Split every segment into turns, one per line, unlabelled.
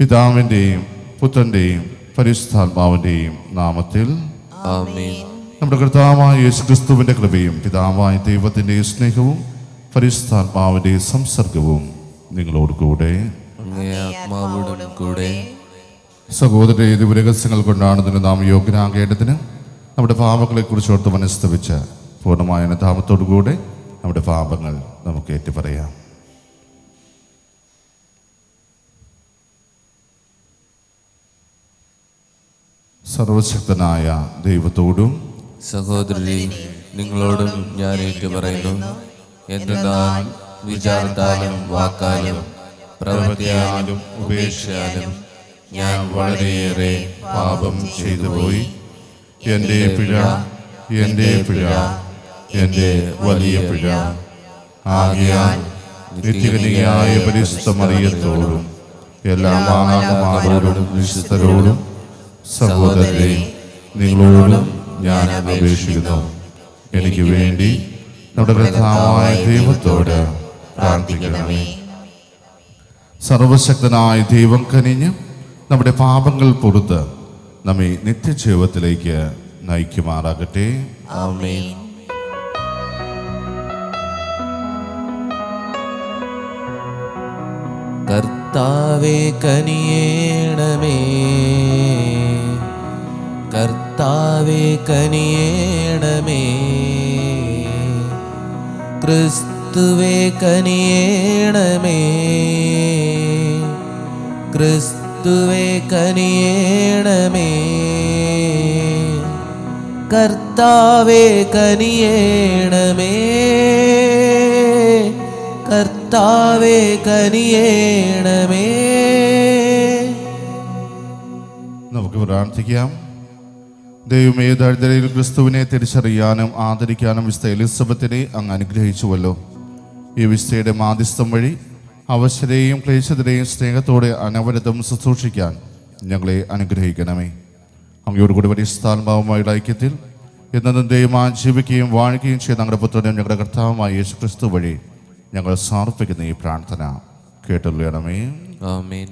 പിതാവിൻ്റെയും പുത്രൻ്റെയും പരിശുദ്ധാത്മാവിൻ്റെയും നാമത്തിൽ
ആമേൻ
നമ്മുടെ കർത്താവായ യേശുക്രിസ്തുവിൻ്റെ കൃപയും പിതാവായ ദൈവത്തിൻ്റെ സ്നേഹവും പരിശുദ്ധാത്മാവിൻ്റെ സംസർഗവും നിങ്ങളോട് കൂടെ
അങ്ങേ ആത്മാവോടും കൂടെ
സഹോദര ഏത് രഹസ്യങ്ങൾ കൊണ്ടാണ് ഇതിന് നാം യോഗ്യനാകേണ്ടതിന് നമ്മുടെ പാപങ്ങളെക്കുറിച്ച് ഓർത്ത് മനസ്തവിച്ച് പൂർണ്ണമായ അനുതാപത്തോടു കൂടെ നമ്മുടെ പാപങ്ങൾ നമുക്ക് ഏറ്റുപറയാം സർവശക്തനായ ദൈവത്തോടും
സഹോദരി നിങ്ങളോടും ഞാൻ ഏറ്റു പറയുന്നു എന്തെന്നാൽ വിചാരത്താലും വാക്കാലും പ്രവൃത്തിയാലും ഉപേക്ഷയാലും ഞാൻ വളരെയേറെ
പാപം ചെയ്തു പോയി എൻ്റെ പിഴ എൻ്റെ പിഴ എൻ്റെ വലിയ പിഴ ആകയാൽ നിത്യകനികയായ പരിശുദ്ധ മറിയത്തോടും എല്ലാ മാതാപിതാക്കളോടും വിശുദ്ധരോടും സഹോദരരെ നിങ്ങളോടും ഞാൻ അപേക്ഷിക്കുന്നു എനിക്ക് വേണ്ടി നമ്മുടെ കർത്താവായ ദൈവത്തോട് പ്രാർത്ഥിക്കണമേ സർവശക്തനായ ദൈവം കനിഞ്ഞ് നമ്മുടെ പാപങ്ങൾ പൊറുത്ത് നമ്മെ നിത്യജീവിതത്തിലേക്ക് നയിക്കുമാറാകട്ടെ
ആമേൻ കർത്താവെ കനിയേണമേ കർത്താവെ കനിയേണമേ ക്രിസ്തുവെ കനിയേണമേ ക്രിസ്തുവെ കനിയേണമേ കർത്താവെ കനിയേണമേ കർത്താവെ കനിയേണമേ
നമുക്ക് പ്രാർത്ഥിക്കാം ദൈവമേ ദരിദ്രയിൽ ക്രിസ്തുവിനെ തിരിച്ചറിയാനും ആദരിക്കാനും വിശുദ്ധ എലിസബത്തിനെ അങ്ങ് അനുഗ്രഹിച്ചുവല്ലോ ഈ വിശുദ്ധയുടെ മാധ്യസ്ഥം വഴി അവശരെയും ക്ലേശതരെയും സ്നേഹത്തോടെ അനവരതം ശുശ്രൂഷിക്കാൻ ഞങ്ങളെ അനുഗ്രഹിക്കണമേ അങ്ങയോട് കൂടി പരിസ്ഥാത്മാവുമായുള്ള ഐക്യത്തിൽ എന്നും ദൈവമാ ജീവിക്കുകയും വാഴുകയും ചെയ്ത ഞങ്ങളുടെ പുത്രനും ഞങ്ങളുടെ കർത്താവുമായ യേശു ക്രിസ്തു വഴി ഞങ്ങൾ സമർപ്പിക്കുന്ന ഈ പ്രാർത്ഥന കേട്ടുള്ളണമേ
ആമേൻ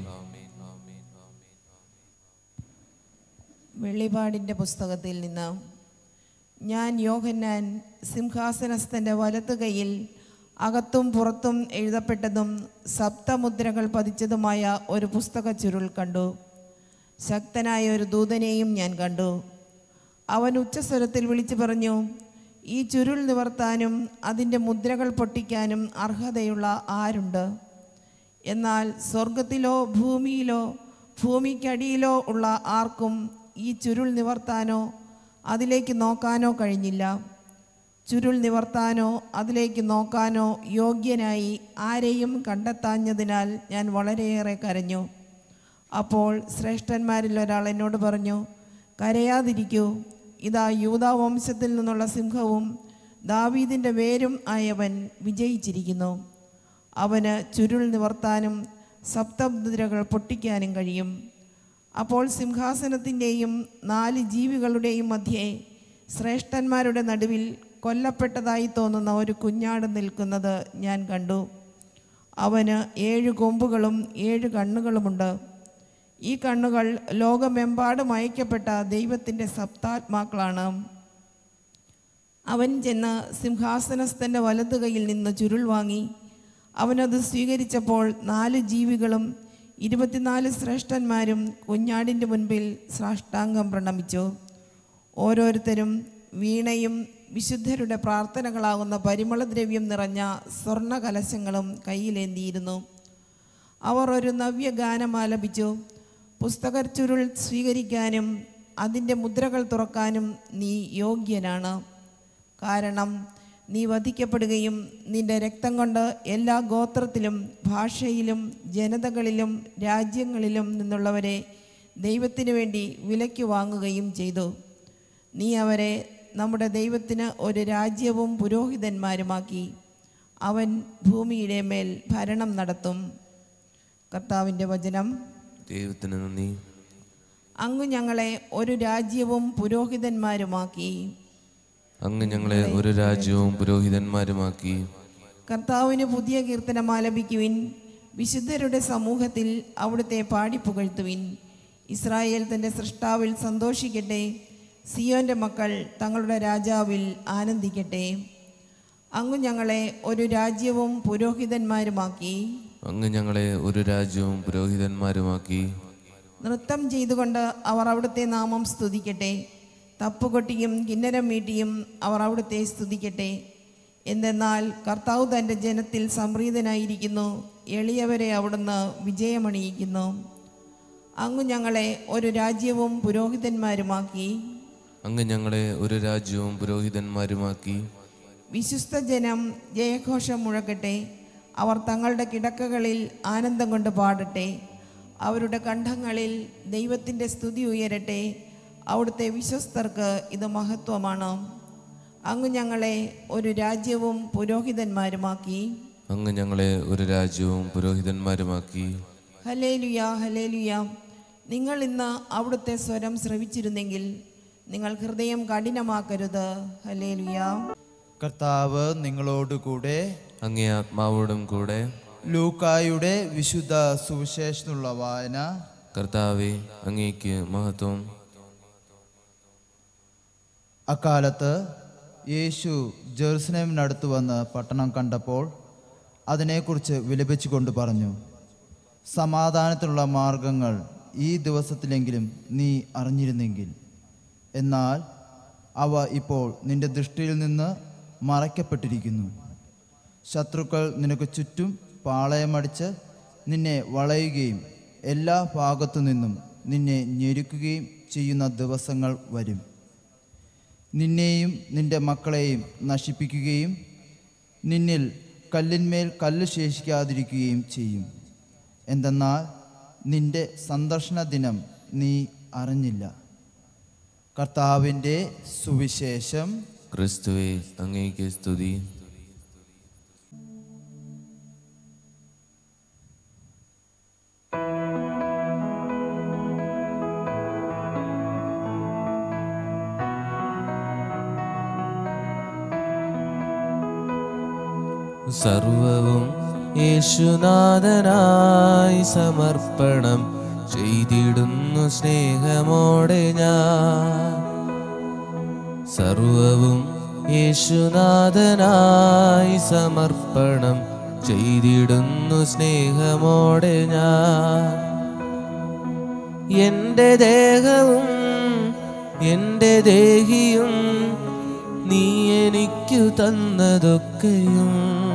വെള്ളിപ്പാടിൻ്റെ പുസ്തകത്തിൽ നിന്ന് ഞാൻ യോഹന്നാൻ സിംഹാസനസ്ഥൻ്റെ വലതു കൈയിൽ അകത്തും പുറത്തും എഴുതപ്പെട്ടതും സപ്തമുദ്രകൾ പതിച്ചതുമായ ഒരു പുസ്തക ചുരുൾ കണ്ടു ശക്തനായ ഒരു ദൂതനെയും ഞാൻ കണ്ടു അവൻ ഉച്ചസ്വരത്തിൽ വിളിച്ചു പറഞ്ഞു ഈ ചുരുൾ നിവർത്താനും അതിൻ്റെ മുദ്രകൾ പൊട്ടിക്കാനും അർഹതയുള്ള ആരുണ്ട് എന്നാൽ സ്വർഗത്തിലോ ഭൂമിയിലോ ഭൂമിക്കടിയിലോ ഉള്ള ആർക്കും ഈ ചുരുൾ നിവർത്താനോ അതിലേക്ക് നോക്കാനോ കഴിഞ്ഞില്ല ചുരുൾ നിവർത്താനോ അതിലേക്ക് നോക്കാനോ യോഗ്യനായി ആരെയും കണ്ടെത്താഞ്ഞതിനാൽ ഞാൻ വളരെയേറെ കരഞ്ഞു അപ്പോൾ ശ്രേഷ്ഠന്മാരിൽ ഒരാൾ എന്നോട് പറഞ്ഞു കരയാതിരിക്കൂ ഇതാ യൂതാവംശത്തിൽ നിന്നുള്ള സിംഹവും ദാവീദിൻ്റെ വേരും ആയവൻ വിജയിച്ചിരിക്കുന്നു അവന് ചുരുൾ നിവർത്താനും സപ്തമുദ്രകൾ പൊട്ടിക്കാനും കഴിയും അപ്പോൾ സിംഹാസനത്തിൻ്റെയും നാല് ജീവികളുടെയും മധ്യേ ശ്രേഷ്ഠന്മാരുടെ നടുവിൽ കൊല്ലപ്പെട്ടതായി തോന്നുന്ന ഒരു കുഞ്ഞാട് നിൽക്കുന്നത് ഞാൻ കണ്ടു അവന് ഏഴ് കൊമ്പുകളും ഏഴ് കണ്ണുകളുമുണ്ട് ഈ കണ്ണുകൾ ലോകമെമ്പാടും അയക്കപ്പെട്ട ദൈവത്തിൻ്റെ സപ്താത്മാക്കളാണ് അവൻ ചെന്ന് സിംഹാസനസ്ഥൻ്റെ വലതു കൈയിൽ നിന്ന് ചുരുൾ വാങ്ങി അവനത് സ്വീകരിച്ചപ്പോൾ നാല് ജീവികളും ഇരുപത്തിനാല് ശ്രേഷ്ഠന്മാരും കുഞ്ഞാടിൻ്റെ മുൻപിൽ സാഷ്ടാംഗം പ്രണമിച്ചു ഓരോരുത്തരും വീണയും വിശുദ്ധരുടെ പ്രാർത്ഥനകളാകുന്ന പരിമളദ്രവ്യം നിറഞ്ഞ സ്വർണ്ണ കലശങ്ങളും കയ്യിലേന്തിയിരുന്നു അവർ ഒരു നവ്യഗാനം ആലപിച്ചു പുസ്തക ചുരുൾ സ്വീകരിക്കാനും അതിൻ്റെ മുദ്രകൾ തുറക്കാനും നീ യോഗ്യനാണ് കാരണം നീ വധിക്കപ്പെടുകയും നിന്റെ രക്തം കൊണ്ട് എല്ലാ ഗോത്രത്തിലും ഭാഷയിലും ജനതകളിലും രാജ്യങ്ങളിലും നിന്നുള്ളവരെ ദൈവത്തിനു വേണ്ടി വിലയ്ക്ക് വാങ്ങുകയും ചെയ്തു നീ അവരെ നമ്മുടെ ദൈവത്തിന് ഒരു രാജ്യവും പുരോഹിതന്മാരുമാക്കി അവൻ ഭൂമിയുടെ മേൽ ഭരണം നടത്തും കർത്താവിൻ്റെ വചനം
ദൈവത്തിന് നന്ദി
അങ്ങ് ഞങ്ങളെ ഒരു രാജ്യവും പുരോഹിതന്മാരുമാക്കി
അങ്ങ് ഞങ്ങളെ ഒരു രാജ്യവും പുരോഹിതന്മാരുമാക്കി
കർത്താവിന് പുതിയ കീർത്തനം ആലപിക്കുവിൻ വിശുദ്ധരുടെ സമൂഹത്തിൽ അവിടുത്തെ പാടിപ്പുകഴ്ത്തുവിൻ ഇസ്രായേൽ തൻ്റെ സൃഷ്ടാവിൽ സന്തോഷിക്കട്ടെ സിയോന്റെ മക്കൾ തങ്ങളുടെ രാജാവിൽ ആനന്ദിക്കട്ടെ അങ്ങ് ഞങ്ങളെ ഒരു രാജ്യവും പുരോഹിതന്മാരുമാക്കി
അങ്ങ് ഞങ്ങളെ ഒരു രാജ്യവും പുരോഹിതന്മാരുമാക്കി
നൃത്തം ചെയ്തുകൊണ്ട് അവർ അവിടുത്തെ നാമം സ്തുതിക്കട്ടെ തപ്പുകൊട്ടിയും കിന്നരം മീട്ടിയും അവർ അവിടുത്തെ സ്തുതിക്കട്ടെ എന്തെന്നാൽ കർത്താവ് തൻ്റെ ജനത്തിൽ സംപ്രീതനായിരിക്കുന്നു എളിയവരെ അവിടുന്ന് വിജയമണിയിക്കുന്നു അങ്ങ് ഞങ്ങളെ ഒരു രാജ്യവും പുരോഹിതന്മാരുമാക്കി
അങ്ങ് ഞങ്ങളെ ഒരു രാജ്യവും പുരോഹിതന്മാരുമാക്കി
വിശുദ്ധ ജനം ജയഘോഷം മുഴക്കട്ടെ അവർ തങ്ങളുടെ കിടക്കകളിൽ ആനന്ദം കൊണ്ട് പാടട്ടെ അവരുടെ കണ്ഠങ്ങളിൽ ദൈവത്തിൻ്റെ സ്തുതി ഉയരട്ടെ അവിടുത്തെ വിശ്വസ്തർക്ക് ഇത് മഹത്വമാണ് അങ്ങ് ഞങ്ങളെ ഒരു രാജ്യവും പുരോഹിതന്മാരുമാക്കി
അങ്ങ് ഞങ്ങളെ ഒരു രാജ്യവും പുരോഹിതന്മാരുമാക്കി
ഹലേലുയ ഹലേലുയ നിങ്ങൾ ഇന്ന് അവിടുത്തെ സ്വരം ശ്രവിച്ചിരുന്നെങ്കിൽ നിങ്ങൾ ഹൃദയം കഠിനമാക്കരുത് ഹലേലുയ
കർത്താവ് നിങ്ങളോടുകൂടെ
അങ്ങേ ആത്മാവോടും കൂടെ
ലൂക്കായുടെ വിശുദ്ധ സുവിശേഷത്തിനുള്ള വായന
കർത്താവെ അങ്ങേക്ക് മഹത്വം
അക്കാലത്ത് യേശു ജെറുസലേമിനടുത്ത് വന്ന് പട്ടണം കണ്ടപ്പോൾ അതിനെക്കുറിച്ച് വിലപിച്ചുകൊണ്ട് പറഞ്ഞു സമാധാനത്തിനുള്ള മാർഗങ്ങൾ ഈ ദിവസത്തിലെങ്കിലും നീ അറിഞ്ഞിരുന്നെങ്കിൽ എന്നാൽ അവ ഇപ്പോൾ നിന്റെ ദൃഷ്ടിയിൽ നിന്ന് മറയ്ക്കപ്പെട്ടിരിക്കുന്നു ശത്രുക്കൾ നിനക്ക് ചുറ്റും പാളയമടിച്ച് നിന്നെ വളയുകയും എല്ലാ ഭാഗത്തു നിന്നും നിന്നെ ഞെരുക്കുകയും ചെയ്യുന്ന ദിവസങ്ങൾ വരും നിന്നെയും നിന്റെ മക്കളെയും നശിപ്പിക്കുകയും നിന്നിൽ കല്ലിന്മേൽ കല്ല് ശേഷിക്കാതിരിക്കുകയും ചെയ്യും എന്തെന്നാൽ നിന്റെ സന്ദർശന ദിനം നീ അറിഞ്ഞില്ല കർത്താവിൻ്റെ സുവിശേഷം
ക്രിസ്തുവെ അങ്ങേക്ക് സ്തുതി സർവവും യേശുനാഥനായി സമർപ്പണം ചെയ്തിടുന്നു സ്നേഹമോടെ ഞാൻ സർവവും യേശുനാഥനായി സമർപ്പണം ചെയ്തിടുന്നു സ്നേഹമോടെ ഞാൻ എൻ്റെ ദേഹവും എൻ്റെ ദേഹിയും നീ എനിക്കു തന്നതൊക്കെയും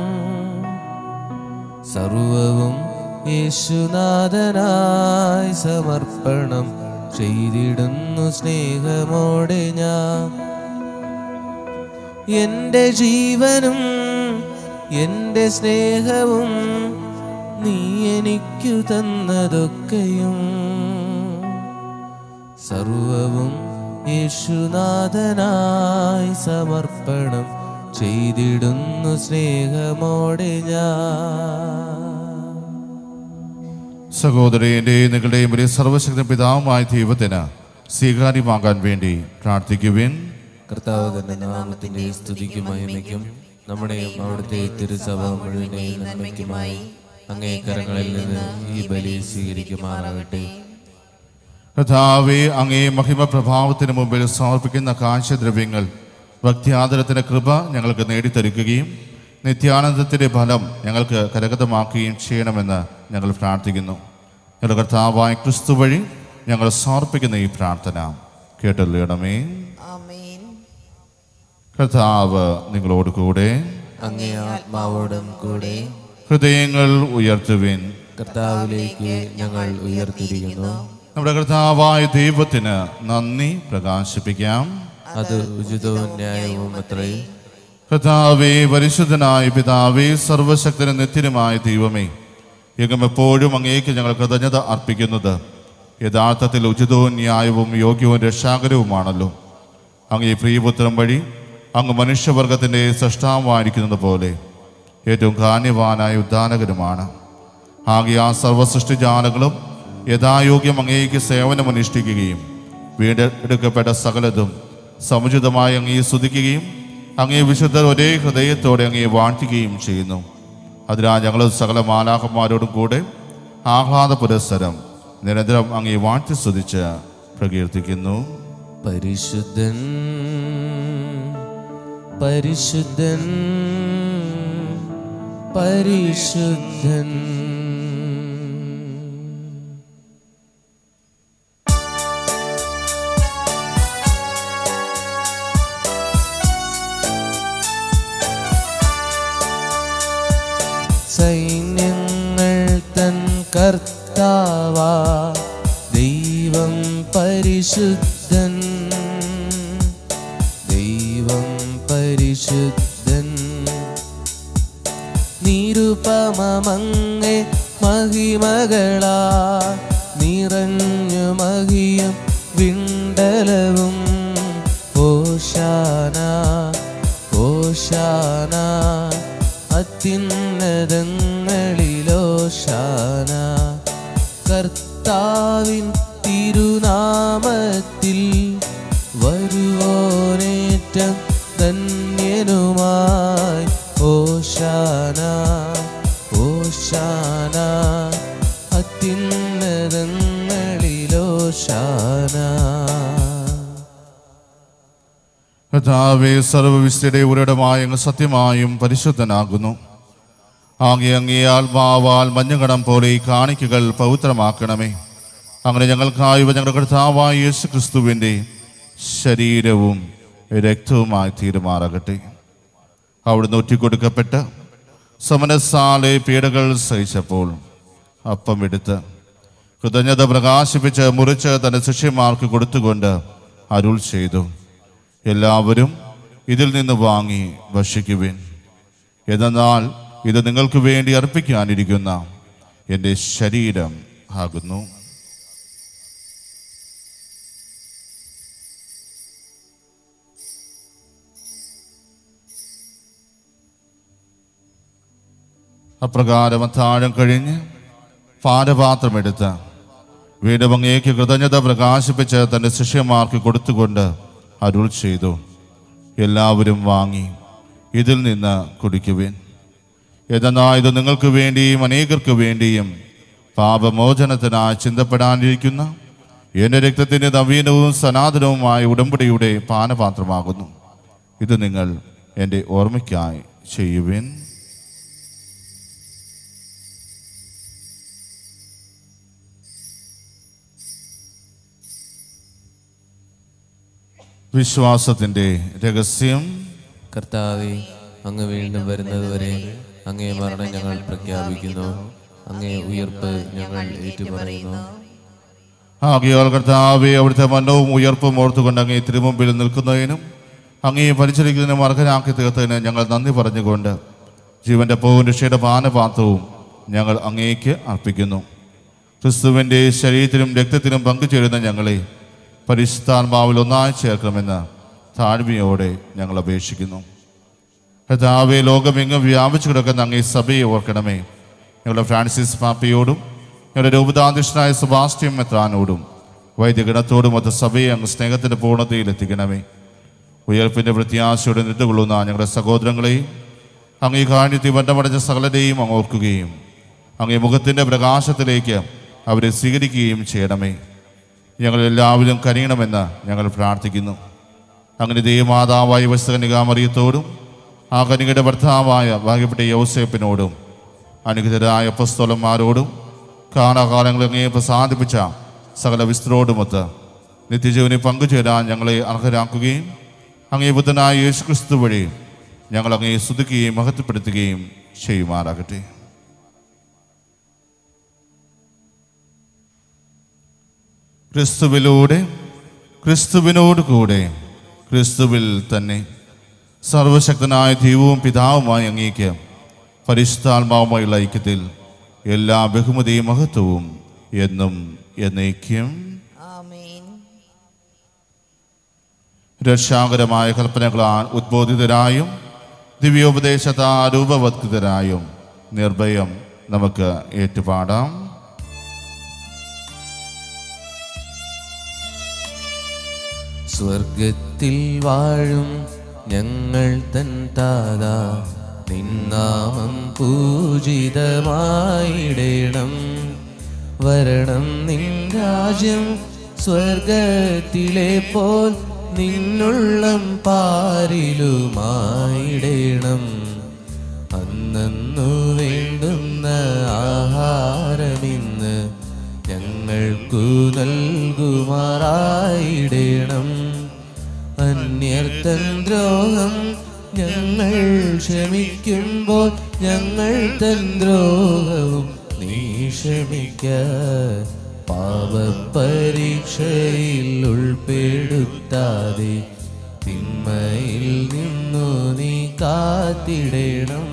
സർവവും യേശുനാഥനായി സമർപ്പണം ചെയ്തിടുന്നു സ്നേഹമോടെ ഞാൻ എൻ്റെ ജീവനും എൻ്റെ സ്നേഹവും നീ എനിക്കു തന്നതൊക്കെയും സർവവും യേശുനാഥനായി സമർപ്പണം ചെയ്തിടുന്നു സ്നേഹമോടെ ഞാൻ
സഹോദരന്റെയും നിങ്ങളുടെയും ഒരു സർവശക്ത പിതാവുമായ ദൈവത്തിന് സ്വീകാര്യമാകാൻ വേണ്ടി പ്രാർത്ഥിക്കുവിൻ
കർത്താവ് തന്റെ നാമത്തിന്റെ സ്തുതിക്കും മഹിമയ്ക്കും നമ്മുടെയും അവിടുത്തെ തിരുസഭ മുഴുവനെയും നന്മയ്ക്കുമായി അങ്ങേ കരങ്ങളിൽ നിന്ന് ഈ ബലി സ്വീകരിക്കുമാറാകട്ടെ
കർത്താവെ അങ്ങേ മഹിമ പ്രഭാവത്തിന് മുമ്പിൽ സമർപ്പിക്കുന്ന കാഴ്ചദ്രവ്യങ്ങൾ ഭക്തിയാദരത്തിന്റെ കൃപ ഞങ്ങൾക്ക് നേടിത്തരുക്കുകയും നിത്യാനന്ദത്തിന്റെ ഫലം ഞങ്ങൾക്ക് കരഗതമാക്കുകയും ചെയ്യണമെന്ന് ഞങ്ങൾ പ്രാർത്ഥിക്കുന്നു ഞങ്ങളുടെ കർത്താവായ ക്രിസ്തു വഴി ഞങ്ങൾ സമർപ്പിക്കുന്ന ഈ പ്രാർത്ഥന കേട്ടല്ലേണമേ
ആമേൻ
കർത്താവ് നിങ്ങളോട് കൂടെ
അങ്ങേ ആത്മാവോടും കൂടെ
ഹൃദയങ്ങൾ ഉയർത്തുവിൻ
കർത്താവിലേക്ക് ഞങ്ങൾ ഉയർത്തിരിക്കുന്നു
നമ്മുടെ കർത്താവായ ദൈവത്തിന് നന്ദി പ്രകാശിപ്പിക്കാം
അത് ഉചിതവും ന്യായവും അത്രേ
കർത്താവേ പരിശുദ്ധനായ പിതാവേ സർവശക്തന് നിത്യനുമായ ദൈവമേ എങ്ങും എപ്പോഴും അങ്ങേക്ക് ഞങ്ങൾ കൃതജ്ഞത അർപ്പിക്കുന്നത് യഥാർത്ഥത്തിൽ ഉചിതവും ന്യായവും യോഗ്യവും രക്ഷാകരവുമാണല്ലോ അങ്ങ് ഈ പ്രിയപുത്രം വഴി അങ്ങ് മനുഷ്യവർഗത്തിൻ്റെ സൃഷ്ടാവായിരിക്കുന്നത് പോലെ ഏറ്റവും കാന്യവാനായ ഉദ്ധാനകരുമാണ് ആകെ ആ സർവസൃഷ്ടിജാലങ്ങളും യഥായോഗ്യം അങ്ങേക്ക് സേവനമനുഷ്ഠിക്കുകയും വീണ്ടെടുക്കപ്പെട്ട സകലതും സമുചിതമായി അങ്ങേ സ്തുതിക്കുകയും അങ്ങേ വിശുദ്ധർ ഒരേ ഹൃദയത്തോടെ അങ്ങേ വാഴ്ത്തുകയും ചെയ്യുന്നു അതിനാൽ ഞങ്ങൾ സകല മാലാഹന്മാരോടും കൂടെ ആഹ്ലാദ പുരസ്സരം നിരന്തരം അങ്ങേ വാഴ്ത്തി സ്തുതിച്ച് പ്രകീർത്തിക്കുന്നു
പരിശുദ്ധൻ പരിശുദ്ധൻ പരിശുദ്ധൻ സൈന്യങ്ങൾ തൻ കർത്താവാ ദൈവം പരിശുദ്ധൻ ദൈവം പരിശുദ്ധൻ നിരുപമങ്ങെ മഹിമകളാ നിറഞ്ഞു മഹിയും വിണ്ടലവും ഓശാന ഓശാന അത്യുന്നതങ്ങളിലോശാന കർത്താവിൻ തിരുനാമത്തിൽ വരുവോനേറ്റം ധന്യനുമായി ഓശാന ഓശാന അത്യുന്നതങ്ങളിലോശാന
കർത്താവേ സർവവിസ്തയുടെ ഉരടമായ അങ്ങ് സത്യമായും പരിശുദ്ധനാകുന്നു ആകെ അങ്ങേ ആത്മാവാൽ മഞ്ഞകടം പോലെ ഈ കാണിക്കകൾ പവിത്രമാക്കണമേ അങ്ങനെ ഞങ്ങൾക്കായി ഇവ ഞങ്ങളുടെ കർത്താവായ യേശു ക്രിസ്തുവിൻ്റെ ശരീരവും രക്തവുമായി തീരുമാറാകട്ടെ അവിടുന്ന് ഒറ്റിക്കൊടുക്കപ്പെട്ട് സമനസാലെ പീഡകൾ സഹിച്ചപ്പോൾ അപ്പം എടുത്ത് കൃതജ്ഞത പ്രകാശിപ്പിച്ച് മുറിച്ച് തന്റെ ശിഷ്യന്മാർക്ക് കൊടുത്തുകൊണ്ട് അരുൾ ചെയ്തു എല്ലാവരും ഇതിൽ നിന്ന് വാങ്ങി ഭക്ഷിക്കുവിൻ എന്നാൽ ഇത് നിങ്ങൾക്ക് വേണ്ടി അർപ്പിക്കാനിരിക്കുന്ന എൻ്റെ ശരീരം ആകുന്നു അപ്രകാരം അത്താഴം കഴിഞ്ഞ് പാനപാത്രമെടുത്ത് വീണ്ടും അങ്ങേക്ക് കൃതജ്ഞത പ്രകാശിപ്പിച്ച് തന്റെ ശിഷ്യന്മാർക്ക് കൊടുത്തുകൊണ്ട് അരുൾ ചെയ്തു എല്ലാവരും വാങ്ങി ഇതിൽ നിന്ന് കുടിക്കുവിൻ എന്നാൽ ഇത് നിങ്ങൾക്ക് വേണ്ടിയും അനേകർക്ക് വേണ്ടിയും പാപമോചനത്തിനായി ചിന്തപ്പെടാനിരിക്കുന്ന എൻ്റെ രക്തത്തിൻ്റെ നവീനവും സനാതനവുമായ ഉടമ്പടിയുടെ പാനപാത്രമാകുന്നു ഇത് നിങ്ങൾ എൻ്റെ ഓർമ്മയ്ക്കായി ചെയ്യുവിൻ വിശ്വാസത്തിൻ്റെ രഹസ്യം
കർത്താവെ അങ്ങ് വീണ്ടും വരുന്നതുവരെ അങ്ങേ മരണം ഞങ്ങൾ പ്രഖ്യാപിക്കുന്നു അങ്ങേ ഉയർപ്പ് ഞങ്ങൾ ഏറ്റുപറയുന്നു
ആകയാൽ കർത്താവെ അവിടുത്തെ മന്നവും ഉയർപ്പും ഓർത്തുകൊണ്ട് അങ്ങേ തിരുമുമ്പിൽ നിൽക്കുന്നതിനും അങ്ങേ പരിചരിക്കുന്നതിനും അർഹനാക്കി തീർത്തതിന് ഞങ്ങൾ നന്ദി പറഞ്ഞുകൊണ്ട് ജീവന്റെ പൂവും രക്ഷയുടെ പാനപാത്രവും ഞങ്ങൾ അങ്ങേക്ക് അർപ്പിക്കുന്നു ക്രിസ്തുവിൻ്റെ ശരീരത്തിലും രക്തത്തിലും പങ്കുചേരുന്ന ഞങ്ങളെ പരിശുദ്ധാത്മാവിൽ ഒന്നായി ചേർക്കണമെന്ന് താഴ്മയോടെ ഞങ്ങൾ അപേക്ഷിക്കുന്നു കർത്താവെ ലോകമെങ്ങും വ്യാപിച്ചു കിടക്കുന്ന അങ്ങേ സഭയെ ഓർക്കണമേ ഞങ്ങളുടെ ഫ്രാൻസിസ് പാപ്പയോടും ഞങ്ങളുടെ രൂപതാധ്യക്ഷനായ സുഭാഷ്യം മെത്രാനോടും വൈദ്യഗണത്തോടും മൊത്ത സഭയെ അങ്ങ് സ്നേഹത്തിന്റെ പൂർണ്ണതയിൽ എത്തിക്കണമേ ഉയർപ്പിന്റെ പ്രത്യാശയോടെ നിന്നുകൊള്ളുന്ന ഞങ്ങളുടെ സഹോദരങ്ങളെയും അങ്ങേ കാണിത്തി വണ്ടമടഞ്ഞ സകലരെയും അങ്ങ് ഓർക്കുകയും അങ്ങേ മുഖത്തിന്റെ പ്രകാശത്തിലേക്ക് അവരെ സ്വീകരിക്കുകയും ചെയ്യണമേ ഞങ്ങൾ എല്ലാവരും കനിയണമെന്ന് ഞങ്ങൾ പ്രാർത്ഥിക്കുന്നു അങ്ങനെ ദേവമാതാവായ വസ്തുകനികാമറിയത്തോടും ആ കനികയുടെ ഭർത്താവായ ഭാഗ്യപ്പെട്ട യൗസേപ്പിനോടും അനുഗ്രഹരായ പുസ്തകന്മാരോടും കാലാകാലങ്ങളിൽ അങ്ങേ പ്രസാദിപ്പിച്ച സകല വിസ്തരോടുമൊത്ത് നിത്യജീവനെ പങ്കുചേരാൻ ഞങ്ങളെ അർഹരാക്കുകയും അങ്ങേ ബുദ്ധനായ യേശു ക്രിസ്തു വഴി ഞങ്ങൾ അങ്ങേ സ്തുതിക്കുകയും മഹത്വപ്പെടുത്തുകയും ചെയ്യുമാറാകട്ടെ ക്രിസ്തുവിലൂടെ ക്രിസ്തുവിനോട് കൂടെ ക്രിസ്തുവിൽ തന്നെ സർവശക്തനായ ദൈവവും പിതാവുമായ അങ്ങേക്ക് പരിശുദ്ധാത്മാവുമായുള്ള ഐക്യത്തിൽ എല്ലാ ബഹുമതിയും മഹത്വവും എന്നും എന്നേക്കും
ആമേൻ
രക്ഷാകരമായ കൽപ്പനകളാൽ ഉദ്ബോധിതരായും ദിവ്യോപദേശത്താൽ രൂപവത്കൃതരായും നിർഭയം നമുക്ക് ഏറ്റുപാടാം
സ്വർഗത്തിൽ വാഴും ഞങ്ങൾ തൻ താതാ നിന്നാമം പൂജിതമായിടേണം വരണം നിൻ രാജ്യം സ്വർഗത്തിലെ പോൽ നിന്നുള്ളം പാരിലുമായിടേണം അന്നു വേണ്ടുന്ന ആഹാരമിന്ന് ഞങ്ങൾക്കു നൽകുമാറായിടേണം അന്യർത്തൻ ദ്രോഹം ഞങ്ങൾ ക്ഷമിക്കുമ്പോൾ ഞങ്ങൾ തൻ ദ്രോഹവും നീ ക്ഷമിക്ക പാപപരീക്ഷയിൽ ഉൾപ്പെടുത്താതെ തിന്മയിൽ നിന്നു നീ കാത്തിടേണം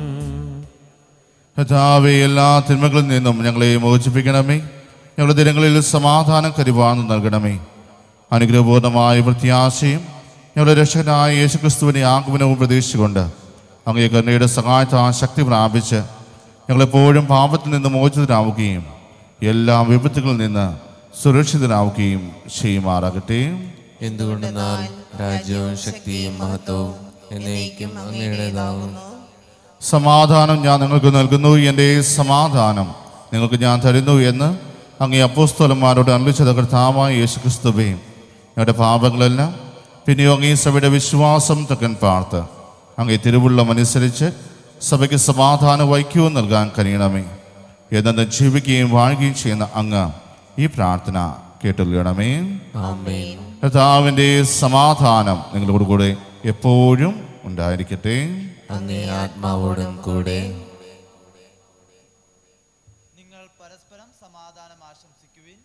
കഥാവെ എല്ലാ തിന്മകളിൽ നിന്നും ഞങ്ങളെ മോചിപ്പിക്കണമേ ഞങ്ങളുടെ ദിനങ്ങളിൽ സമാധാനം കരുവാന്ന് നൽകണമെ അനുഗ്രഹപൂർണമായ പ്രത്യാശയും ഞങ്ങളുടെ രക്ഷകനായ യേശുക്രിസ്തുവിനെ ആഗമനവും പ്രതീക്ഷിച്ചുകൊണ്ട് അങ്ങേ കരുണയുടെ സഹായത്താൽ ശക്തി പ്രാപിച്ച് ഞങ്ങളെപ്പോഴും പാപത്തിൽ നിന്ന് മോചിതരാവുകയും എല്ലാ വിപത്തുകളിൽ നിന്ന് സുരക്ഷിതരാവുകയും ചെയ്യുമാറാകട്ടെ
എന്തുകൊണ്ടെന്നാൽ രാജ്യവും ശക്തിയും മഹത്വവും എന്നേക്കും അങ്ങയുടേതാകുന്നു
സമാധാനം ഞാൻ നിങ്ങൾക്ക് നൽകുന്നു എൻ്റെ സമാധാനം നിങ്ങൾക്ക് ഞാൻ തരുന്നു എന്ന് അങ്ങേ അപ്പോസ്തലന്മാരോട് അർപ്പിച്ചത് കർത്താവായ യേശുക്രിസ്തുവേ ഞങ്ങളുടെ പാപങ്ങളെല്ലാം പിന്നെയോ അങ്ങേ സഭയുടെ വിശ്വാസം തക്കൻ പാർത്ത് അങ്ങേ തിരുവുള്ളം അനുസരിച്ച് സഭയ്ക്ക് സമാധാനം വൈക്യവും നൽകാൻ കഴിയണമേ എന്നു ജീവിക്കുകയും വാഴുകയും ചെയ്യുന്ന അങ്ങ് ഈ പ്രാർത്ഥന കേട്ടുകൊള്ളണമേ
ആമേൻ
കർത്താവിൻ്റെ സമാധാനം നിങ്ങളോട് കൂടെ എപ്പോഴും ഉണ്ടായിരിക്കട്ടെ
അങ്ങേ ആത്മാവോടും കൂടെ
നിങ്ങൾ പരസ്പരം സമാധാനം ആശംസിക്കുവിൻ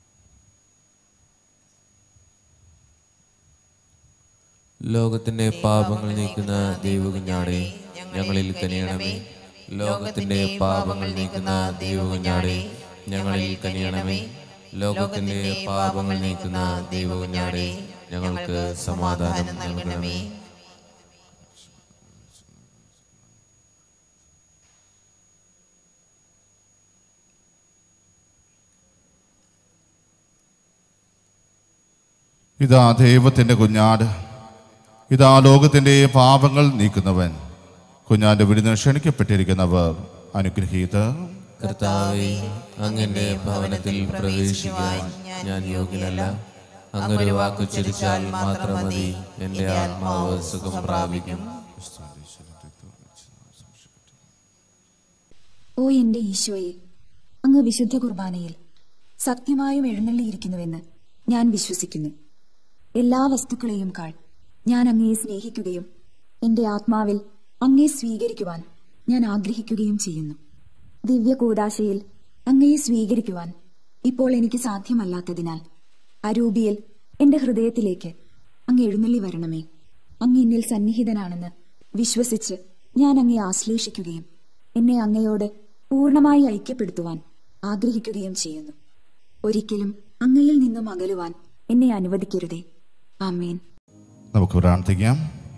ലോകത്തിന്റെ പാപങ്ങൾ നീക്കുന്ന ദൈവകുഞ്ഞാടെ ഞങ്ങളിൽ കനിയണമേ ലോകത്തിന്റെ പാപങ്ങൾ നീക്കുന്ന ദൈവകുഞ്ഞാടെ ഞങ്ങളിൽ കനിയണമേ ലോകത്തിന്റെ പാപങ്ങൾ നീക്കുന്ന ദൈവകുഞ്ഞാടെ ഞങ്ങൾക്ക് സമാധാനം നൽകണമേ
ഇതാ ദൈവത്തിൻ്റെ കുഞ്ഞാട് ഇതാ ലോകത്തിൻ്റെ പാപങ്ങൾ നീക്കുന്നവൻ കുഞ്ഞാന്റെ വിടുന്ന ക്ഷണിക്കപ്പെട്ടിരിക്കുന്നവർ അനുഗ്രഹീത
കർത്താവെ അങ്ങന്റെ ഭവനത്തിൽ പ്രവേശിക്കാൻ ഞാൻ യോഗ്യനല്ല അങ്ങൊരു വാക്കുച്ചരിച്ചാൽ മാത്രം മതി എന്റെ ആത്മാവ് സുഖം പ്രാപിക്കും
ഓ എന്റെ ഈശോയെ അങ്ങ് വിശുദ്ധ കുർബാനയിൽ സത്യമായും എഴുന്നള്ളിയിരിക്കുന്നുവെന്ന് ഞാൻ വിശ്വസിക്കുന്നു എല്ലാ വസ്തുക്കളെയും കാൾ ഞാൻ അങ്ങയെ സ്നേഹിക്കുകയും എന്റെ ആത്മാവിൽ അങ്ങയെ സ്വീകരിക്കുവാൻ ഞാൻ ആഗ്രഹിക്കുകയും ചെയ്യുന്നു ദിവ്യ കൂടാശയിൽ അങ്ങയെ സ്വീകരിക്കുവാൻ ഇപ്പോൾ എനിക്ക് സാധ്യമല്ലാത്തതിനാൽ അരൂപിയിൽ എന്റെ ഹൃദയത്തിലേക്ക് അങ്ങ് എഴുന്നള്ളി വരണമേ അങ്ങ് എന്നിൽ സന്നിഹിതനാണെന്ന് വിശ്വസിച്ച് ഞാൻ അങ്ങയെ ആശ്ലേഷിക്കുകയും എന്നെ അങ്ങയോട് പൂർണ്ണമായി ഐക്യപ്പെടുത്തുവാൻ ആഗ്രഹിക്കുകയും ചെയ്യുന്നു ഒരിക്കലും അങ്ങയിൽ നിന്നും അകലുവാൻ എന്നെ അനുവദിക്കരുതേ ആമേൻ
നമുക്ക് പ്രാർത്ഥിക്കാം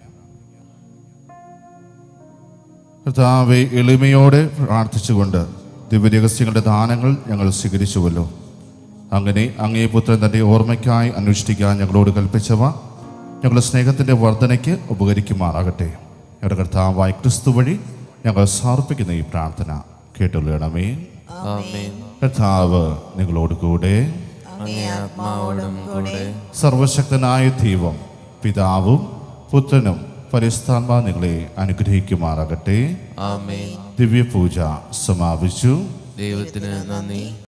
കർത്താവെ എളിമയോടെ പ്രാർത്ഥിച്ചുകൊണ്ട് ദിവ്യരഹസ്യങ്ങളുടെ ദാനങ്ങൾ ഞങ്ങൾ സ്വീകരിച്ചുവല്ലോ അങ്ങനെ അങ്ങേ പുത്രൻ തൻ്റെ ഓർമ്മയ്ക്കായി അനുഷ്ഠിക്കാൻ ഞങ്ങളോട് കൽപ്പിച്ചവ ഞങ്ങളുടെ സ്നേഹത്തിൻ്റെ വർധനയ്ക്ക് ഉപകരിക്കുമാറാകട്ടെ ഞങ്ങളുടെ കർത്താവായ ക്രിസ്തു വഴി ഞങ്ങൾ സമർപ്പിക്കുന്ന ഈ പ്രാർത്ഥന കേട്ടുള്ളണമേ
ആമേൻ
കർത്താവ് നിങ്ങളോട് കൂടെ
അങ്ങേ ആത്മാവോടും കൂടെ
സർവശക്തനായ ദൈവം പിതാവും പുത്രനും പരിസ്ഥാന്മാ നിങ്ങളെ അനുഗ്രഹിക്കുമാറാകട്ടെ
ആമേൻ
ദിവ്യപൂജ സമാപിച്ചു
ദൈവത്തിന് നന്ദി